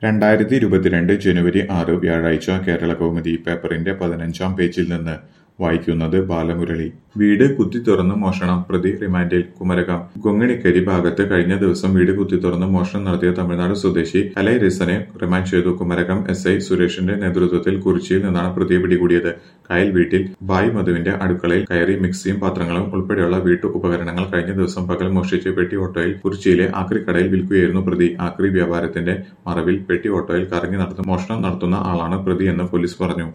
രണ്ടായിരത്തി ഇരുപത്തിരണ്ട് ജനുവരി ആറ് വ്യാഴാഴ്ച കേരളകൗമുദി പേപ്പറിന്റെ പതിനഞ്ചാം പേജിൽ നിന്ന് വായിക്കുന്നത് ബാലമുരളി വീട് കുത്തിത്തുറന്ന് മോഷണം പ്രതി റിമാൻഡിൽ കുമരകം ഗൊങ്ങിണിക്കരി ഭാഗത്ത് കഴിഞ്ഞ ദിവസം വീട് കുത്തിത്തുറന്ന് മോഷണം നടത്തിയ തമിഴ്നാട് സ്വദേശി അലൈ റിസനെ റിമാൻഡ് ചെയ്തു കുമരകം എസ് ഐ സുരേഷിന്റെ നേതൃത്വത്തിൽ കുറിച്ചിയിൽ നിന്നാണ് പ്രതിയെ പിടികൂടിയത് കായൽ വീട്ടിൽ ബായ് മധുവിന്റെ അടുക്കളയിൽ കയറി മിക്സിയും പാത്രങ്ങളും ഉൾപ്പെടെയുള്ള വീട്ടു ഉപകരണങ്ങൾ കഴിഞ്ഞ ദിവസം പകൽ മോഷ്ടിച്ച് പെട്ടി ഓട്ടോയിൽ കുറിച്ചിയിലെ ആക്രിക്കടയിൽ വിൽക്കുകയായിരുന്നു പ്രതി ആക്രി വ്യാപാരത്തിന്റെ മറവിൽ പെട്ടി ഓട്ടോയിൽ കറങ്ങി നടത്തുന്ന മോഷണം നടത്തുന്ന ആളാണ് പ്രതിയെന്ന് പോലീസ് പറഞ്ഞു